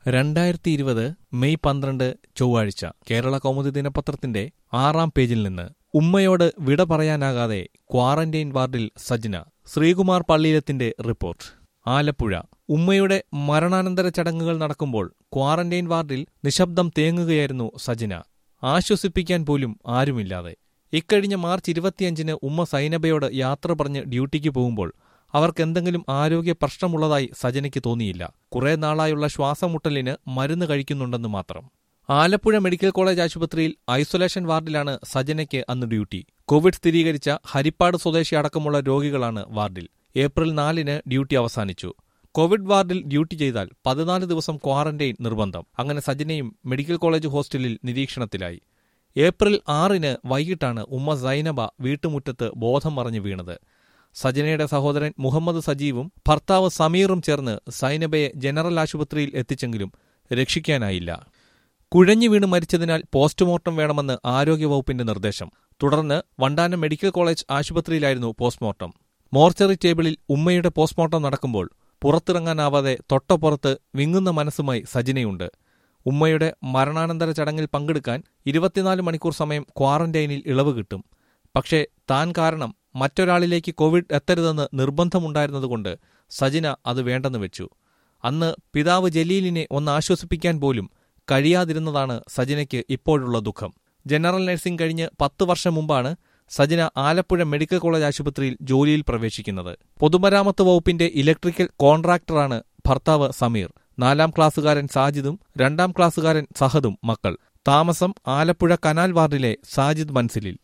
രണ്ടായിരത്തി ഇരുപത് മെയ് പന്ത്രണ്ട് ചൊവ്വാഴ്ച കേരള കൗമുദി ദിനപത്രത്തിന്റെ ആറാം പേജിൽ നിന്ന് ഉമ്മയോട് വിട പറയാനാകാതെ ക്വാറന്റൈൻ വാർഡിൽ സജ്ന ശ്രീകുമാർ പള്ളിയിലത്തിന്റെ റിപ്പോർട്ട് ആലപ്പുഴ ഉമ്മയുടെ മരണാനന്തര ചടങ്ങുകൾ നടക്കുമ്പോൾ ക്വാറന്റൈൻ വാർഡിൽ നിശബ്ദം തേങ്ങുകയായിരുന്നു സജ്ന ആശ്വസിപ്പിക്കാൻ പോലും ആരുമില്ലാതെ ഇക്കഴിഞ്ഞ മാർച്ച് ഇരുപത്തിയഞ്ചിന് ഉമ്മ സൈനബയോട് യാത്ര പറഞ്ഞ് ഡ്യൂട്ടിക്ക് പോകുമ്പോൾ അവർക്കെന്തെങ്കിലും ആരോഗ്യ പ്രശ്നമുള്ളതായി സജനയ്ക്ക് തോന്നിയില്ല കുറെ നാളായുള്ള ശ്വാസമുട്ടലിന് മരുന്ന് കഴിക്കുന്നുണ്ടെന്ന് മാത്രം ആലപ്പുഴ മെഡിക്കൽ കോളേജ് ആശുപത്രിയിൽ ഐസൊലേഷൻ വാർഡിലാണ് സജനയ്ക്ക് അന്ന് ഡ്യൂട്ടി കോവിഡ് സ്ഥിരീകരിച്ച ഹരിപ്പാട് സ്വദേശി അടക്കമുള്ള രോഗികളാണ് വാർഡിൽ ഏപ്രിൽ നാലിന് ഡ്യൂട്ടി അവസാനിച്ചു കോവിഡ് വാർഡിൽ ഡ്യൂട്ടി ചെയ്താൽ പതിനാല് ദിവസം ക്വാറന്റൈൻ നിർബന്ധം അങ്ങനെ സജനയും മെഡിക്കൽ കോളേജ് ഹോസ്റ്റലിൽ നിരീക്ഷണത്തിലായി ഏപ്രിൽ ആറിന് വൈകിട്ടാണ് ഉമ്മ സൈനബ വീട്ടുമുറ്റത്ത് ബോധം മറിഞ്ഞു വീണത് സജനയുടെ സഹോദരൻ മുഹമ്മദ് സജീവും ഭർത്താവ് സമീറും ചേർന്ന് സൈനബയെ ജനറൽ ആശുപത്രിയിൽ എത്തിച്ചെങ്കിലും രക്ഷിക്കാനായില്ല കുഴഞ്ഞു വീണ് മരിച്ചതിനാൽ പോസ്റ്റ്മോർട്ടം വേണമെന്ന് ആരോഗ്യവകുപ്പിന്റെ നിർദ്ദേശം തുടർന്ന് വണ്ടാനം മെഡിക്കൽ കോളേജ് ആശുപത്രിയിലായിരുന്നു പോസ്റ്റ്മോർട്ടം മോർച്ചറി ടേബിളിൽ ഉമ്മയുടെ പോസ്റ്റ്മോർട്ടം നടക്കുമ്പോൾ പുറത്തിറങ്ങാനാവാതെ തൊട്ടപ്പുറത്ത് വിങ്ങുന്ന മനസ്സുമായി സജിനയുണ്ട് ഉമ്മയുടെ മരണാനന്തര ചടങ്ങിൽ പങ്കെടുക്കാൻ ഇരുപത്തിനാല് മണിക്കൂർ സമയം ക്വാറന്റൈനിൽ ഇളവ് കിട്ടും പക്ഷേ താൻ കാരണം മറ്റൊരാളിലേക്ക് കോവിഡ് എത്തരുതെന്ന് നിർബന്ധമുണ്ടായിരുന്നതുകൊണ്ട് സജിന അത് വേണ്ടെന്ന് വെച്ചു അന്ന് പിതാവ് ജലീലിനെ ഒന്ന് ആശ്വസിപ്പിക്കാൻ പോലും കഴിയാതിരുന്നതാണ് സജിനയ്ക്ക് ഇപ്പോഴുള്ള ദുഃഖം ജനറൽ നഴ്സിംഗ് കഴിഞ്ഞ് പത്ത് വർഷം മുമ്പാണ് സജിന ആലപ്പുഴ മെഡിക്കൽ കോളേജ് ആശുപത്രിയിൽ ജോലിയിൽ പ്രവേശിക്കുന്നത് പൊതുമരാമത്ത് വകുപ്പിന്റെ ഇലക്ട്രിക്കൽ കോൺട്രാക്ടറാണ് ഭർത്താവ് സമീർ നാലാം ക്ലാസ്സുകാരൻ സാജിദും രണ്ടാം ക്ലാസ്സുകാരൻ സഹദും മക്കൾ താമസം ആലപ്പുഴ കനാൽ വാർഡിലെ സാജിദ് മൻസിലിൽ